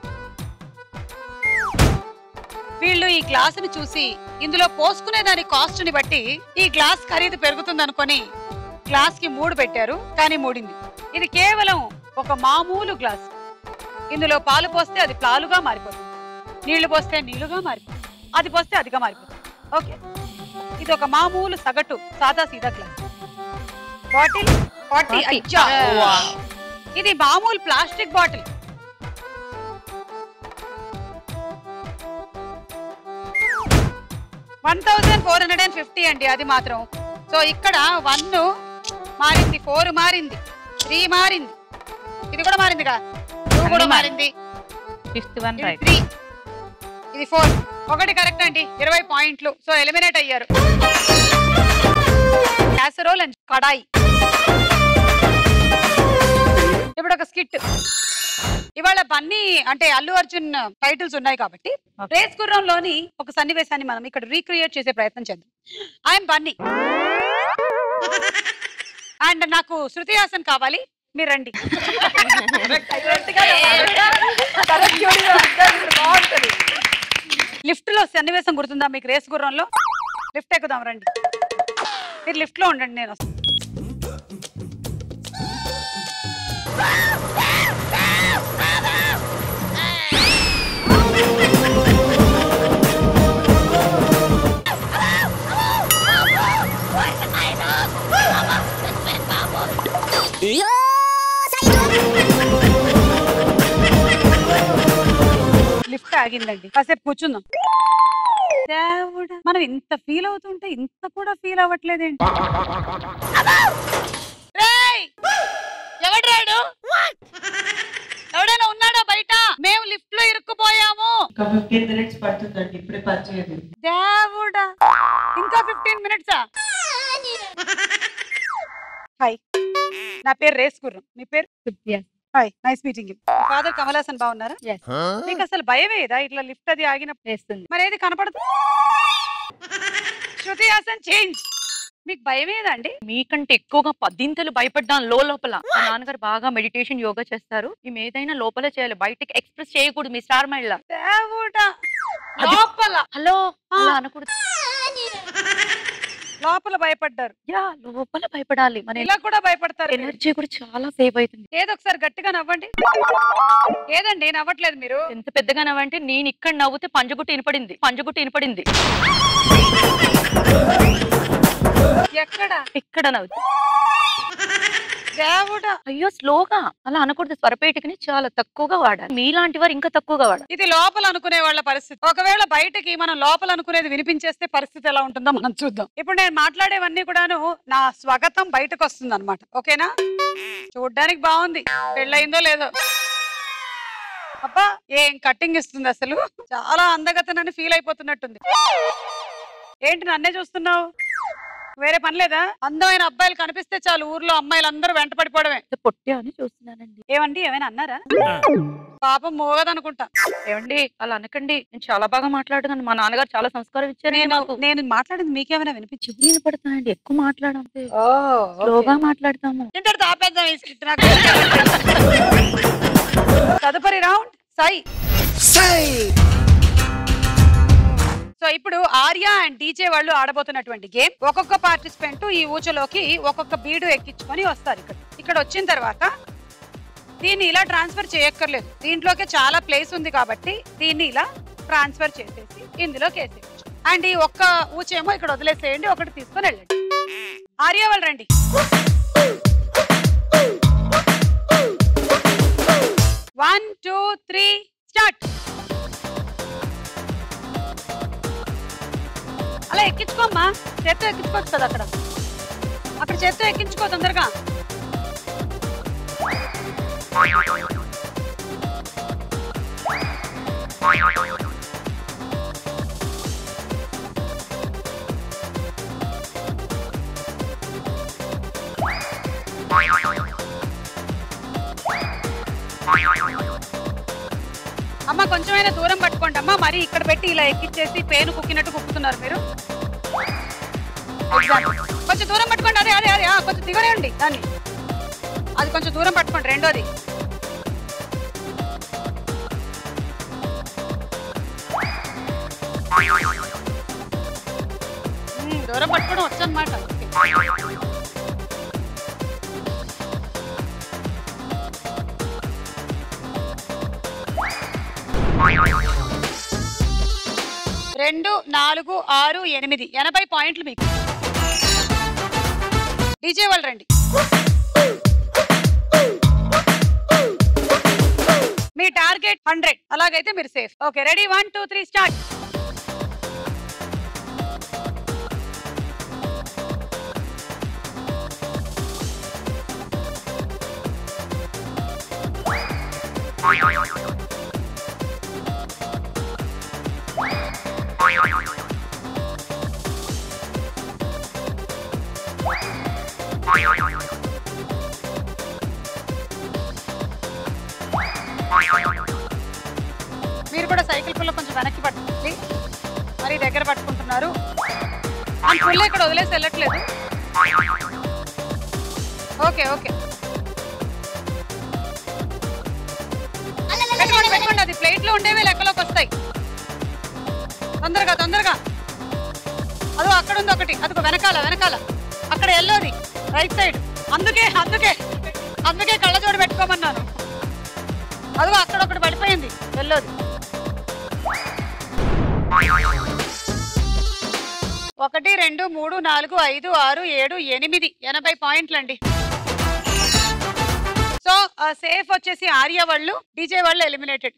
వీళ్ళు ఈ గ్లాసుని చూసి ఇందులో పోసుకునే దాని కాస్ట్ ని బట్టి ఈ గ్లాస్ ఖరీదు పెరుగుతుంది అనుకొని గ్లాస్ కి మూడు పెట్టారు కానీ మూడింది ఇది కేవలం ఒక మామూలు గ్లాస్ ఇందులో పాలు పోస్తే అది ప్లాలుగా మారిపోతుంది నీళ్లు పోస్తే నీళ్లుగా మారిపోతుంది అది పోస్తే అదిగా మారిపోతుంది ఓకే ఇది ఒక మామూలు సగటు సాదా సీదా గ్లాస్ బాటిల్ ఫార్టీ Forty. అచ్చా Wow. ఇది మామూలు plastic bottle one thousand four hundred and fifty అండి అది మాత్రం సో ఇక్కడ వన్ మారింది ఫోర్ మారింది త్రీ మారింది ఇది కూడా మారిందిగా టూ కూడా అన్ని మారింది ఫిఫ్త్ వన్ ఇది రైట్ త్రీ ఇది ఫోర్ ఒకటి కరెక్ట్ అండి ఇరవై పాయింట్లు సో ఎలిమినేట్ అయ్యారు క్యాసరోల్ అండ్ కడాయి ఇప్పుడు ఒక స్కిట్ ఇవాళ బన్నీ అంటే అల్లు అర్జున్ టైటిల్స్ ఉన్నాయి కాబట్టి రేస్ గుర్రంలోని ఒక సన్నివేశాన్ని మనం ఇక్కడ రీక్రియేట్ చేసే ప్రయత్నం చేద్దాం ఐఎమ్ బన్నీ అండ్ నాకు శృతి హాసన్ కావాలి మీరు రండి లిఫ్ట్ లో సన్నివేశం గుర్తుందా మీకు రేస్ గుర్రంలో లిఫ్ట్ ఎక్కుదాం రండి మీరు లిఫ్ట్ లో ఉండండి నేను వస్తాను లిఫ్ట్ ఆగిందండి కాసేపు కూర్చుందాం దేవుడా మనం ఇంత ఫీల్ అవుతుంటే ఇంత కూడా ఫీల్ అవ్వట్లేదేంటి రేయ్! ఎవడు రాడు ఎవడైనా ఉన్నాడా బయట ఇంకా ఫిఫ్టీన్ మినిట్స్ పడుతుందండి ఇప్పుడే పని చేయదు దేవుడా ఇంకా ఫిఫ్టీన్ మినిట్సా హాయ్ నా పేరు రేస్ గుర్రం మీ పేరు hi nice meeting father Kamal Haasan బాగున్నారా మీకు అసలు భయం ఏదా ఇట్లా లిఫ్ట్ అది ఆగినప్పుడు వేస్తుంది మరి ఏది కనపడదు శృతి హాసన్ చేంజ్ మీకు భయం ఏదండి మీకంటే ఎక్కువగా పద్దింతలు భయపడ్డాను లో లోపల మా నాన్నగారు బాగా మెడిటేషన్ యోగా చేస్తారు మేము ఏదైనా లోపల చేయాలి బయటకి ఎక్స్ప్రెస్ చేయకూడదు మీ స్టార్ మైల్ దేవుడా లోపల హలో అలా అనకూడదు లోపల భయపడ్డారు యా లోపల భయపడాలి మన ఇలా కూడా భయపడతారు మీరు. ఎనర్జీ కూడా చాలా సేవ్ అవుతుంది ఏదో ఒకసారి గట్టిగా నవ్వండి ఏదండి నవ్వట్లేదు మీరు ఎంత పెద్దగా నవ్వంటే నేను ఇక్కడ నవ్వుతే పంజగుట్టు వినపడింది పంజగుట్టు వినపడింది ఎక్కడ ఇక్కడ నవ్వుతే దేవుడా అయ్యో స్లోగా అలా అనకూడదు స్వరపేటికని చాలా తక్కువగా వాడాలి మీలాంటి వారు ఇంకా తక్కువగా వాడాలి ఇది లోపల అనుకునే వాళ్ళ పరిస్థితి ఒకవేళ బయటకి మనం లోపల అనుకునేది వినిపించేస్తే పరిస్థితి ఎలా ఉంటుందో మనం చూద్దాం ఇప్పుడు నేను మాట్లాడేవన్నీ కూడాను నా స్వాగతం బయటకు వస్తుంది అనమాట ఓకేనా చూడ్డానికి బాగుంది పెళ్ళయిందో లేదో అబ్బా ఏం కట్టింగ్ ఇస్తుంది అసలు చాలా అందగతనని ఫీల్ అయిపోతున్నట్టుంది ఏంటి నన్నే చూస్తున్నావు వేరే పని లేదా అందమైన అబ్బాయిలు కనిపిస్తే చాలు ఊర్లో అమ్మాయిలు అందరూ వెంట పడిపోవడమే పొట్టి అని చూస్తున్నానండి ఏమండి ఏమైనా అన్నారా పాపం మోగదనుకుంటా ఏమండి అలా అనకండి నేను చాలా బాగా మాట్లాడుతున్నాను మా నాన్నగారు చాలా సంస్కారం ఇచ్చారు నేను నాకు నేను మాట్లాడింది మీకేమైనా వినిపించు చెవులు వినపడతానండి ఎక్కువ మాట్లాడంతే స్లోగా మాట్లాడతాము ఇంతటితో ఆపేద్దాం ఈ స్కిట్ నాకు తదుపరి రౌండ్ సాయి సో ఇప్పుడు ఆర్య అండ్ డీజే వాళ్ళు ఆడబోతున్నటువంటి గేమ్ ఒక్కొక్క పార్టిసిపెంట్ ఈ ఊచలోకి ఒక్కొక్క బీడు ఎక్కించుకొని వస్తారు ఇక్కడ ఇక్కడ వచ్చిన తర్వాత దీన్ని ఇలా ట్రాన్స్ఫర్ చేయక్కర్లేదు దీంట్లోకి చాలా ప్లేస్ ఉంది కాబట్టి దీన్ని ఇలా ట్రాన్స్ఫర్ చేసేసి ఇందులోకి వేసేయచ్చు అండ్ ఈ ఒక్క ఊచేమో ఇక్కడ వదిలేసేయండి ఒకటి తీసుకొని వెళ్ళండి ఆర్య వాళ్ళు రండి వన్ టూ త్రీ స్టార్ట్ అలా ఎక్కించుకోమ్మా చేత్తో ఎక్కించుకోవచ్చు కదా అక్కడ అక్కడ చేత్తో ఎక్కించుకో తొందరగా అమ్మ కొంచెమైనా దూరం పట్టుకోండి అమ్మా మరి ఇక్కడ పెట్టి ఇలా ఎక్కిచ్చేసి పేను కుక్కినట్టు కుక్కుతున్నారు మీరు Exactly. కొంచెం దూరం పట్టుకోండి అదే అదే అదే ఆ, కొంచెం దిగనేయండి దాన్ని అది కొంచెం దూరం పట్టుకోండి రెండోది మ్మ్, దూరం పట్టుకోవడం వచ్చు అనమాట రెండు నాలుగు ఆరు ఎనిమిది ఎనభై పాయింట్లు మీకు డీజే వాళ్ళు రండి మీ టార్గెట్ హండ్రెడ్ అలాగైతే మీరు safe okay ready one two three start మీరు కూడా సైకిల్ పుల్ల కొంచెం వెనక్కి పట్టుకోండి మరి దగ్గర పట్టుకుంటున్నారు ఆ పుల్ల ఇక్కడ వదిలేసి వెళ్ళట్లేదు ఓకే ఓకే పెట్టుకోండి పెట్టుకోండి అది ప్లేట్ లో ఉండేవి లెక్కలోకి వస్తాయి తొందరగా తొందరగా అదో అక్కడ ఉంది ఒకటి అదిగో వెనకాల వెనకాల అక్కడ ఎల్లోది రైట్ సైడ్ అందుకే అందుకే అందుకే కళ్ళజోడు పెట్టుకోమన్నాను అదిగో అక్కడ ఒకటి పడిపోయింది ఎల్లోది ఒకటి రెండు మూడు నాలుగు ఐదు ఆరు ఏడు ఎనిమిది ఎనభై పాయింట్లు అండి సో సేఫ్ వచ్చేసి ఆర్య వాళ్ళు డీజే వాళ్ళు eliminated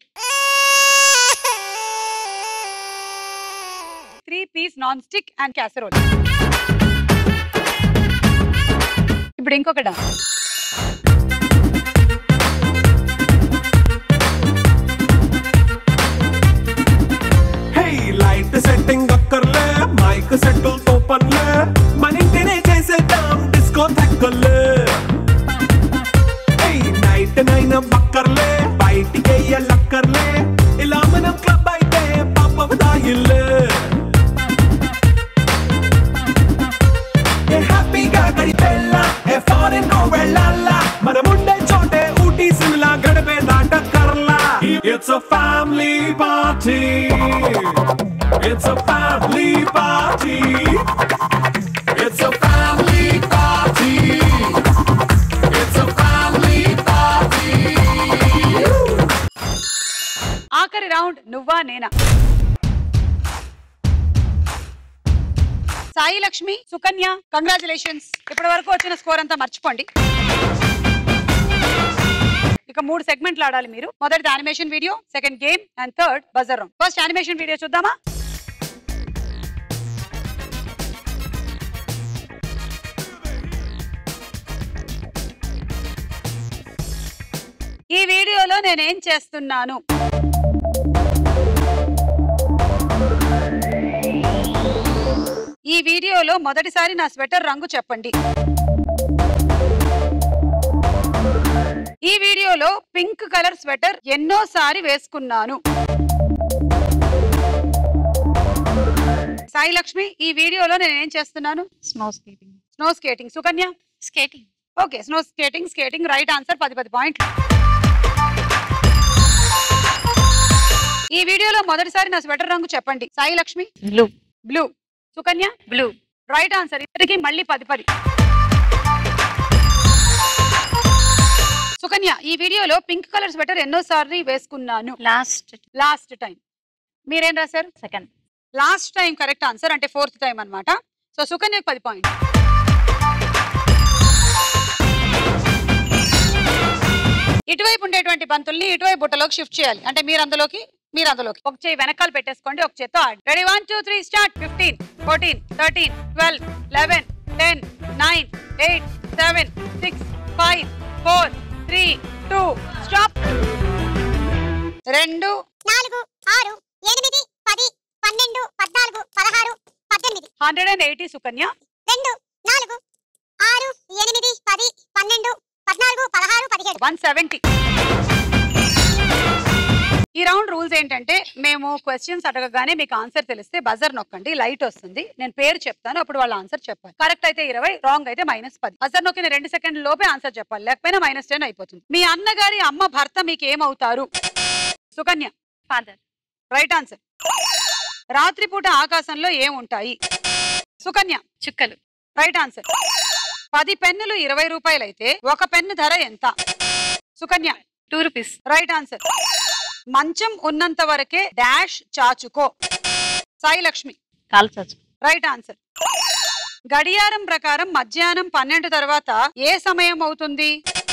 three piece non stick and casserole ఇప్పుడు ఇంకొక dance It's a family party. It's a family party. It's a family party. It's a family party. ఆఖరి రౌండ్ నువ్వా నేనా సాయి లక్ష్మి సుకన్య కంగ్రాచులేషన్స్ ఇప్పటి వరకు వచ్చిన స్కోర్ అంతా మర్చిపోండి ఇక మూడు సెగ్మెంట్లు ఆడాలి మీరు మొదటిది animation video second game and third buzzer round first animation video చూద్దామా ఈ వీడియోలో నేనేం చేస్తున్నాను ఈ వీడియోలో మొదటిసారి నా స్వెటర్ రంగు చెప్పండి ఈ వీడియోలో పింక్ కలర్ స్వెటర్ ఎన్నోసారి వేసుకున్నాను సాయి లక్ష్మి ఈ వీడియోలో నేను ఏం చేస్తున్నాను snow skating snow skating Sukanya skating okay snow skating skating right answer పది పది పాయింట్లు ఈ వీడియోలో మొదటిసారి నా స్వెటర్ రంగు చెప్పండి Sai Lakshmi blue blue Sukanya blue right answer ఇద్దరికి మళ్ళీ పది పది సుకన్య ఈ వీడియోలో పింక్ కలర్ స్వెటర్ ఎన్నోసార్లు వేసుకున్నాను లాస్ట్ లాస్ట్ టైం మీరేం రాశారు second last time correct answer అంటే ఫోర్త్ టైం అన్నమాట సో సుకన్యకు పది పాయింట్ ఇటువైపు ఉండేటువంటి బంతుల్ని ఇటువైపు బుట్టలోకి షిఫ్ట్ చేయాలి అంటే మీరు అందులోకి మీరు అందులోకి ఒక చేయి వెనకాల పెట్టేసుకోండి ఒక చేత్తో ఆడి ready one two three start fifteen fourteen thirteen twelve eleven ten nine eight seven six five four three two stop రెండు నాలుగు ఆరు ఎనిమిది పది పన్నెండు పద్నాలుగు పదహారు పద్దెనిమిది హండ్రెడ్ అండ్ ఎయిటీ సుకన్య రెండు నాలుగు ఆరు ఎనిమిది పది పన్నెండు పద్నాలుగు పదహారు పదిహేడు వన్ సెవెంటీ ఈ రౌండ్ రూల్స్ ఏంటంటే మేము క్వశ్చన్స్ అడగగానే మీకు ఆన్సర్ తెలిస్తే బజర్ నొక్కండి లైట్ వస్తుంది నేను పేరు చెప్తాను అప్పుడు వాళ్ళ ఆన్సర్ చెప్పాలి కరెక్ట్ అయితే ఇరవై రాంగ్ అయితే మైనస్ పది బజర్ నొక్కిన రెండు సెకండ్ల లోపే ఆన్సర్ చెప్పాలి లేకపోయినా మైనస్ టెన్ అయిపోతుంది మీ అన్నగారి అమ్మ భర్త మీకు ఏమవుతారు సుకన్య ఫాదర్ రైట్ ఆన్సర్ రాత్రిపూట ఆకాశంలో ఏముంటాయి సుకన్య చుక్కలు రైట్ ఆన్సర్ పది పెన్నులు ఇరవై రూపాయలు అయితే ఒక పెన్ను ధర ఎంత Sukanya two rupees right answer మంచం ఉన్నంత వరకే డాష్ చాచుకో సాయి లక్ష్మి కాల్చచ్చు రైట్ ఆన్సర్ గడియారం ప్రకారం మధ్యాహ్నం పన్నెండు తర్వాత ఏ సమయం అవుతుంది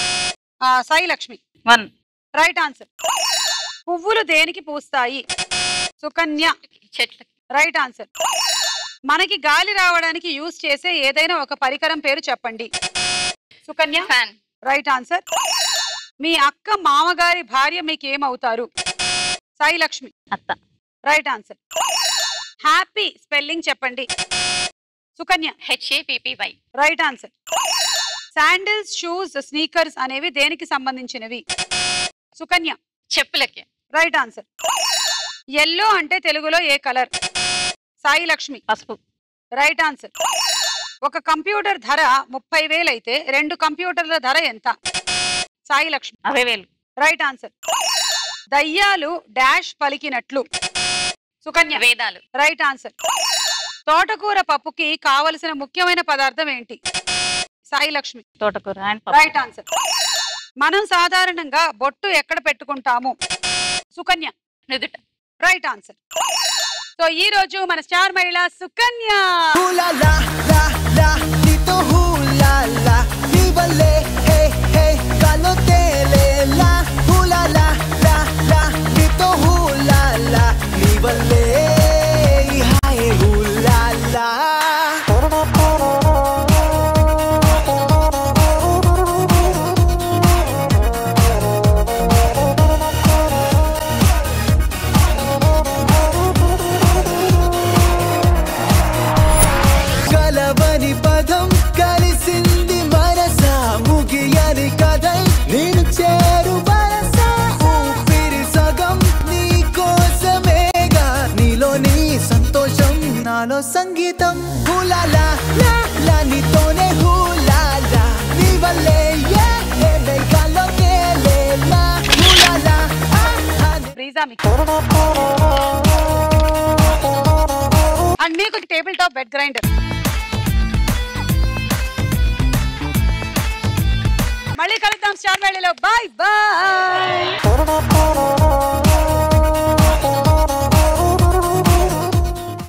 ఆ, Sai Lakshmi one right answer పువ్వులు దేనికి పూస్తాయి సుకన్య చెట్లకి రైట్ ఆన్సర్ మనకి గాలి రావడానికి యూజ్ చేసే ఏదైనా ఒక పరికరం పేరు చెప్పండి సుకన్య ఫ్యాన్ రైట్ ఆన్సర్ మీ అక్క మామగారి భార్య మీకు ఏమవుతారు సాయి లక్ష్మి అత్త రైట్ ఆన్సర్ హ్యాపీ స్పెల్లింగ్ చెప్పండి Sukanya H A P P Y right answer sandals shoes sneakers అనేవి దేనికి సంబంధించినవి సుకన్య చెప్పులకి రైట్ ఆన్సర్ ఎల్లో అంటే తెలుగులో ఏ కలర్ సాయి లక్ష్మి పసుపు రైట్ ఆన్సర్ ఒక కంప్యూటర్ ధర ముప్పై వేలు అయితే రెండు కంప్యూటర్ల ధర ఎంత సాయి లక్ష్మి అరవై వేలు రైట్ ఆన్సర్ దయ్యాలు డాష్ పలికినట్లు సుకన్య వేదాలు రైట్ ఆన్సర్ తోటకూర పప్పుకి కావలసిన ముఖ్యమైన పదార్థం ఏంటి సాయి లక్ష్మి తోటకూర అండ్ రైట్ ఆన్సర్ మనం సాధారణంగా బొట్టు ఎక్కడ పెట్టుకుంటాము సుకన్య నుదుట రైట్ ఆన్సర్ సో ఈ రోజు మన స్టార్ మహిళ సుకన్య హూలా లా లా లా నీతో హూలా లా నీ వల్లే హే హే గాలో తేలేలా హూలా లా లా లా నీతో హూలా లా నీ వల్లే హాయ్ హూలా లా కలవని పదం కలిసింది మనసా ముగియని కథై నేను చేరు వరస ఊపిరి సగం నీ కోసమేగా నీలో నీ సంతోషం నాలో సంగీతం హూలాలా లా లా నీతోనే హూలాలా నీ వల్లే ఏ ఏ మేఘాల్లో తేలేలా హూలాలా ఆ, ఆ, దా మీకు అండ్ మీకు టేబుల్ టాప్ బెడ్ గ్రైండర్ మళ్ళీ కలుద్దాం స్టార్ వేళలో బాయ్ బాయ్